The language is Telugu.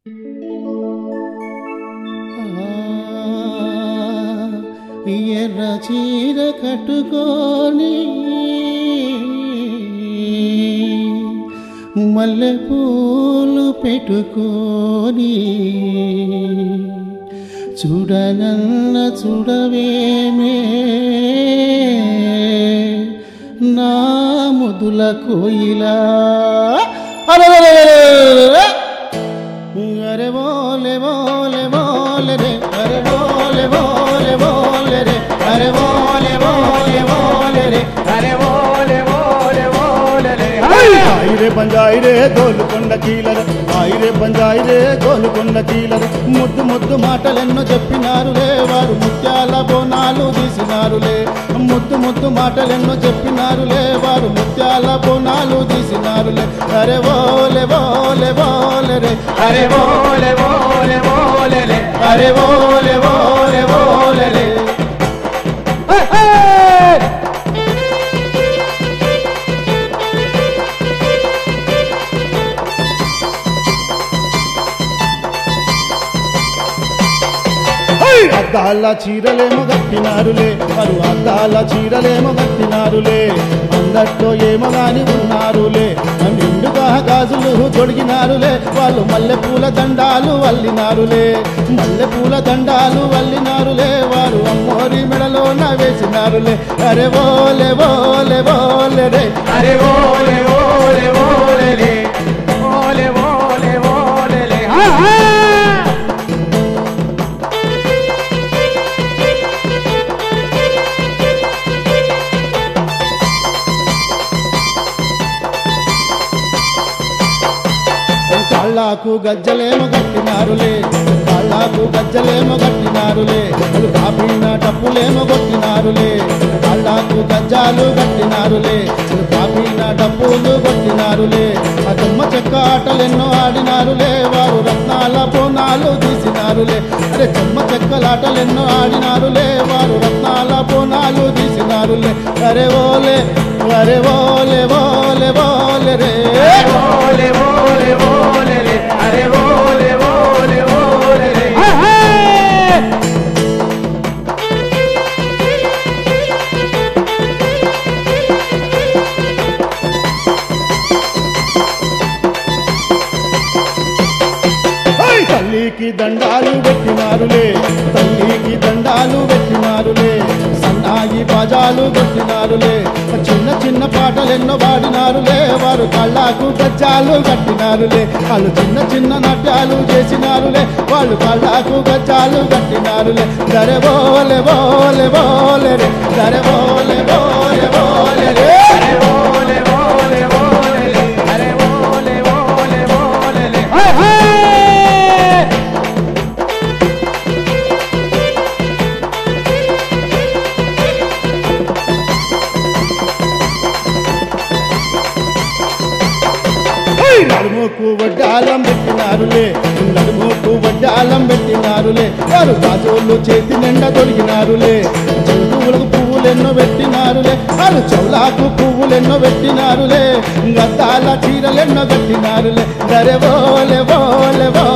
ఎర్ర చీర కట్టుకొని మల్లె పూలు పెట్టుకొని చూడనన్న చూడవేమే నా ముదుల కోయిలా అరెరెరెరెరెరెరె. అరే బోలే బోలే బోలే రే అరే బోలే బోలే బోలే రే అరే బోలే బోలే బోలే రే అరే ఓలే ఓలే ఓలే రే ఆయిరే బంజాయిరే గోలుకొండ కీలర ఆయిరే బంజాయిరే గోలుకొండ కీలర ముద్దు ముద్దు మాటలెన్నో చెప్పినారులే వారు ముత్యాల బోనాలు తీసినారులే ముద్దు ముద్దు మాటలెన్నో చెప్పినారులే వారు ముత్యాల బోనాలు తీసినారులే అరే బోలే బోలే బోలే రే అరే ఓలే ఓలే ఓలే రే అరే బోలే బోలే బోలే రే అద్దాల చీరలేమో కట్టినారులే వారు అద్దాల చీరలేమో కట్టినారులే అందరితో ఏమో గాని ఉన్నారులే నిండుగా గాజులు తొడిగినారులే వాళ్ళు మల్లెపూల దండాలు వల్లినారులే మల్లెపూల దండాలు వల్లినారులే వారు అమ్మోరి మెడలోన వేసినారులే అరే బోలే బోలే బోలే రే అరే ఓలే ఓలే ఓలే రే ఓలే ఓలే ఓలే రే కాళ్ళకు గజ్జలేమో కట్టినారులే కాళ్ళకు గజ్జలేమో కట్టినారులే వాళ్ళు కాపిన డప్పులేమో కొట్టినారులే కాళ్ళకు గజ్జాలు కట్టినారులే వాళ్ళు కాపిన డప్పులు కొట్టినారులే ఆ దొమ్మ చెక్క ఆటలెన్నో ఆడినారులే వారు రత్నాల బోనాలు తీసినారులే అరే చెమ్మ చెక్కలాటలెన్నో ఆడినారులే వారు రత్నాల బోనాలు తీసినారులే అరే ఓలే అరే ఓలే ఓలే ఓలే రే ఓలే ఓలే ఓలే రే అరే ఓలే ఓలే ఓలే రే హై! తల్లికి దండాలు పెట్టినారులే తల్లికి దండాలు పెట్టినారులే సన్నాయి బాజాలు కొట్టినారులే చిన్న చిన్న పాటలెన్నో పాడినారులే వారు కళ్ళకు గజ్జాలు కట్టినారులే వాళ్ళు చిన్న చిన్న నాట్యాలు చేసినారులే వాళ్ళు కళ్ళకు గజ్జాలు కట్టినారులే దరే బోలే బోలే బోలే రే దరే బోలే బోలే బోలే రే అరే ఓలే ఓలే ఓలే రే అరే ఓలే ఓలే ఓలే రే హై! నడుముకు వడ్డాలం పెట్టినారులే నడుముకు వడ్డాలం పెట్టినారులే వారు గాజోళ్ళు చేతి నిండా తొడిగినారులే జంతువులకు పువ్వులెన్నో పెట్టినారులే వారు చౌలాకు పువ్వులెన్నో పెట్టినారులే గద్దాల చీరలెన్నో కట్టినారులే దరే బోలే బోలే బోలే